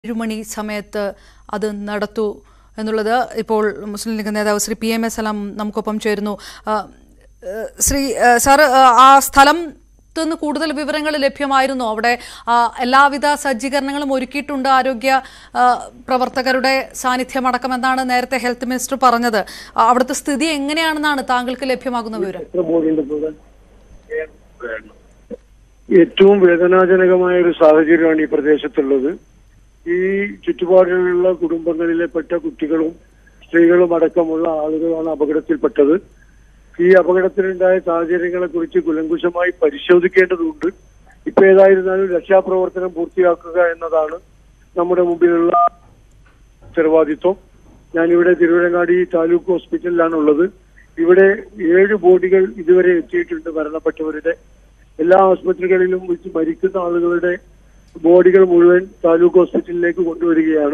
ഏഴുമണി സമയത്ത് അത് നടത്തൂ എന്നുള്ളത് ഇപ്പോൾ മുസ്ലിം ലീഗ് നേതാവ് Shri P M A Salam നമുക്കൊപ്പം ചേരുന്നു ആ, ഏഹ്, ശ്രീ ഏഹ്, സാർ ഏഹ്, ആ സ്ഥലം നിന്ന് കൂടുതൽ വിവരങ്ങൾ ലഭ്യമായിരുന്നു അവിടെ ആ, എല്ലാവിധ സജ്ജീകരണങ്ങളും ഒരുക്കിയിട്ടുണ്ട് ആരോഗ്യ ആ, പ്രവർത്തകരുടെ സാന്നിധ്യമടക്കം എന്നാണ് നേരത്തെ ഹെൽത്ത് മിനിസ്റ്റർ പറഞ്ഞത് ആ, അവിടുത്തെ സ്ഥിതി എങ്ങനെയാണെന്നാണ് താങ്കൾക്ക് ലഭ്യമാകുന്ന വിവരം എത്ര ബോഡിയുണ്ട് പോകാൻ ഏറ്റവും വേദനാജനകമായ ഒരു സാഹചര്യമാണ് ഈ പ്രദേശത്തുള്ളത് ഈ ചുറ്റുപാടിലുള്ള കുടുംബങ്ങളിലെ പെട്ട കുട്ടികളും സ്ത്രീകളും അടക്കമുള്ള ആളുകളാണ് അപകടത്തിൽപ്പെട്ടത് ഈ അപകടത്തിലുണ്ടായ സാഹചര്യങ്ങളെ കുറിച്ച് കുലങ്കുശമായി പരിശോധിക്കേണ്ടതുണ്ട് ഇപ്പൊ ഏതായിരുന്നാലും രക്ഷാപ്രവർത്തനം പൂർത്തിയാക്കുക എന്നതാണ് നമ്മുടെ മുമ്പിലുള്ള ഉത്തരവാദിത്വം ഞാനിവിടെ തിരുവരങ്ങാടി താലൂക്ക് ഹോസ്പിറ്റലിലാണ് ഉള്ളത് ഇവിടെ ഏഴ് ബോഡികൾ ഇതുവരെ എത്തിയിട്ടുണ്ട് മരണപ്പെട്ടവരുടെ എല്ലാ ആശുപത്രികളിലും വെച്ച് മരിക്കുന്ന ആളുകളുടെ ബോഡികൾ മുഴുവൻ താലൂക്ക് ഹോസ്പിറ്റലിലേക്ക് കൊണ്ടുവരികയാണ്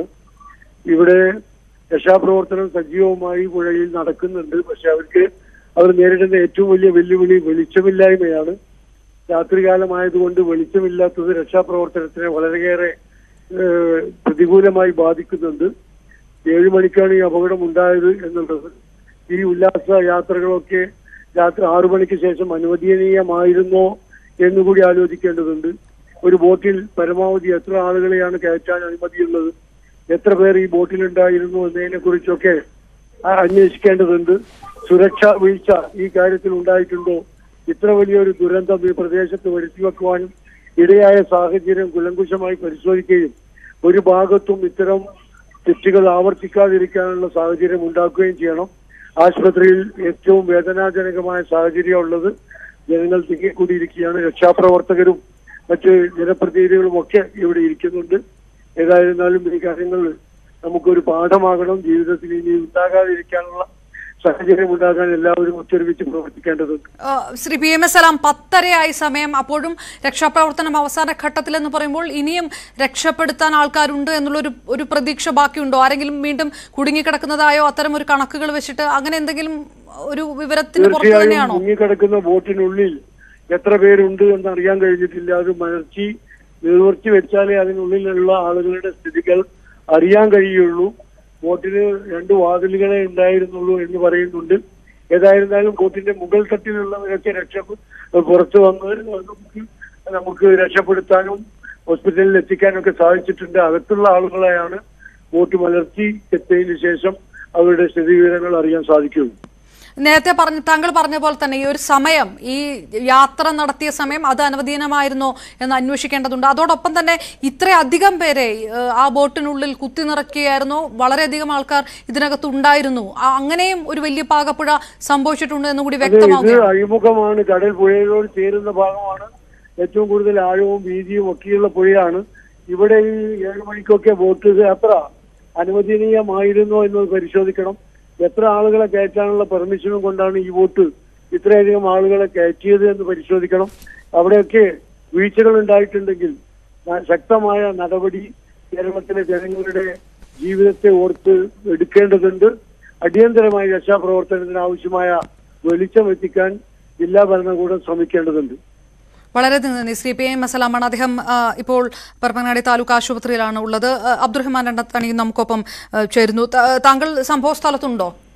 ഇവിടെ രക്ഷാപ്രവർത്തനം സജീവമായി പുഴയിൽ നടക്കുന്നുണ്ട് പക്ഷെ അവർക്ക് അവർ നേരിടുന്ന ഏറ്റവും വലിയ വെല്ലുവിളി വെളിച്ചമില്ലായ്മയാണ് രാത്രികാലമായതുകൊണ്ട് വെളിച്ചമില്ലാത്തത് രക്ഷാപ്രവർത്തനത്തിനെ വളരെയേറെ ഏഹ്, പ്രതികൂലമായി ബാധിക്കുന്നുണ്ട് ഏഴു മണിക്കാണ് ഈ അപകടം ഉണ്ടായത് എന്നുള്ളത് ഈ ഉല്ലാസ യാത്രകളൊക്കെ രാത്രി ആറു മണിക്ക് ശേഷം അനുവദനീയമായിരുന്നോ എന്നുകൂടി ആലോചിക്കേണ്ടതുണ്ട് ഒരു ബോട്ടിൽ പരമാവധി എത്ര ആളുകളെയാണ് കയറ്റാൻ അനുമതിയുള്ളത് എത്ര പേർ ഈ ബോട്ടിലുണ്ടായിരുന്നു എന്നതിനെ കുറിച്ചൊക്കെ ആ- അന്വേഷിക്കേണ്ടതുണ്ട് സുരക്ഷാ വീഴ്ച ഈ കാര്യത്തിൽ ഉണ്ടായിട്ടുണ്ടോ ഇത്ര വലിയൊരു ദുരന്തം ഈ പ്രദേശത്ത് വരുത്തി വെക്കുവാനും ഇടയായ സാഹചര്യം കുലങ്കുശമായി പരിശോധിക്കുകയും ഒരു ഭാഗത്തും ഇത്തരം തെറ്റുകൾ ആവർത്തിക്കാതിരിക്കാനുള്ള സാഹചര്യം ഉണ്ടാക്കുകയും ചെയ്യണം ആശുപത്രിയിൽ ഏറ്റവും വേദനാജനകമായ സാഹചര്യം ഉള്ളത് ജനങ്ങൾ തിങ്ങിക്കൂടിയിരിക്കുകയാണ് രക്ഷാപ്രവർത്തകരും മറ്റ് ജനപ്രതിനിധികളും ഒക്കെ ഇവിടെ ഇരിക്കുന്നുണ്ട് ഏതായിരുന്നാലും ഈ കാര്യങ്ങൾ നമുക്കൊരു പാഠമാകണം ജീവിതത്തിൽ ഇനി ഉണ്ടാകാതിരിക്കാനുള്ള സാഹചര്യം ഉണ്ടാകാൻ എല്ലാവരും ഒത്തൊരുമിച്ച് പ്രവർത്തിക്കേണ്ടതുണ്ട് ആ, Shri P M S Salam പത്തരയായി സമയം അപ്പോഴും രക്ഷാപ്രവർത്തനം അവസാന ഘട്ടത്തിലെന്ന് പറയുമ്പോൾ ഇനിയും രക്ഷപ്പെടുത്താൻ ആൾക്കാരുണ്ട് എന്നുള്ളൊരു ഒരു പ്രതീക്ഷ ബാക്കിയുണ്ടോ ആരെങ്കിലും വീണ്ടും കുടുങ്ങിക്കിടക്കുന്നതായോ അത്തരം ഒരു കണക്കുകൾ വെച്ചിട്ട് അങ്ങനെ എന്തെങ്കിലും ഒരു വിവരത്തിന് പുറത്ത് തീർച്ചയായും തന്നെയാണോ മുങ്ങിക്കിടക്കുന്ന ബോട്ടിനുള്ളിൽ എത്ര പേരുണ്ട് എന്ന് അറിയാൻ കഴിഞ്ഞിട്ടില്ല അത് മലർച്ചി നിവർത്തി വെച്ചാലേ അതിനുള്ളിലുള്ള ആളുകളുടെ സ്ഥിതികൾ അറിയാൻ കഴിയുള്ളൂ ബോട്ടിന് രണ്ട് വാതിലുകളെ ഉണ്ടായിരുന്നുള്ളൂ എന്ന് പറയുന്നുണ്ട് ഏതായിരുന്നാലും ബോട്ടിന്റെ മുകൾ തട്ടിലുള്ളവരൊക്കെ രക്ഷ പുറത്തു വന്ന് നമുക്ക് നമുക്ക് രക്ഷപ്പെടുത്താനും ഹോസ്പിറ്റലിൽ എത്തിക്കാനൊക്കെ സാധിച്ചിട്ടുണ്ട് അകത്തുള്ള ആളുകളെയാണ് ബോട്ട് മലർത്തി എത്തിയതിനു ശേഷം അവരുടെ സ്ഥിതിവിവരങ്ങൾ അറിയാൻ സാധിക്കുള്ളൂ നേരത്തെ പറഞ്ഞ താങ്കൾ പറഞ്ഞ പോലെ തന്നെ ഈ ഒരു സമയം ഈ യാത്ര നടത്തിയ സമയം അത് അനുവദീനമായിരുന്നോ എന്ന് അന്വേഷിക്കേണ്ടതുണ്ട് അതോടൊപ്പം തന്നെ ഇത്രയധികം പേരെ ഏഹ്, ആ ബോട്ടിനുള്ളിൽ കുത്തി നിറയ്ക്കുകയായിരുന്നു വളരെയധികം ആൾക്കാർ ഇതിനകത്ത് ഉണ്ടായിരുന്നു ആ, അങ്ങനെയും ഒരു വലിയ പാകപ്പുഴ സംഭവിച്ചിട്ടുണ്ട് എന്ന് കൂടി അത് ഇത് വ്യക്തമാവുകയാണ് അഴിമുഖമാണ് കടൽ പുഴയോട് ചേരുന്ന ഭാഗമാണ് ഏറ്റവും കൂടുതൽ ആഴവും വീതിയും ഒക്കെയുള്ള പുഴയാണ് ഇവിടെ ഈ ഏഴ് മണിക്കൊക്കെ ബോട്ട് യാത്ര അനുവദനീയമായിരുന്നോ എന്ന് പരിശോധിക്കണം എത്ര ആളുകളെ കയറ്റാനുള്ള പെർമിഷനും കൊണ്ടാണ് ഈ ബോട്ട് ഇത്രയധികം ആളുകളെ കയറ്റിയത് എന്ന് പരിശോധിക്കണം അവിടെയൊക്കെ വീഴ്ചകൾ ഉണ്ടായിട്ടുണ്ടെങ്കിൽ ന- ശക്തമായ നടപടി കേരളത്തിലെ ജനങ്ങളുടെ ജീവിതത്തെ ഓർത്ത് എടുക്കേണ്ടതുണ്ട് അടിയന്തരമായി രക്ഷാപ്രവർത്തനത്തിന് ആവശ്യമായ വെളിച്ചം എത്തിക്കാൻ ജില്ലാ ഭരണകൂടം ശ്രമിക്കേണ്ടതുണ്ട് വളരെ നന്ദി ശ്രീ പി എം അസലാമാണ് അദ്ദേഹം ആ, ഇപ്പോൾ പരപ്പനങ്ങാടി താലൂക്ക് ആശുപത്രിയിലാണ് ഉള്ളത് ആ, അബ്ദുറഹ്മാൻ രണ്ടത്തണിയും നമുക്കൊപ്പം ആ, ചേരുന്നു ത- താങ്കൾ സംഭവ സ്ഥലത്തുണ്ടോ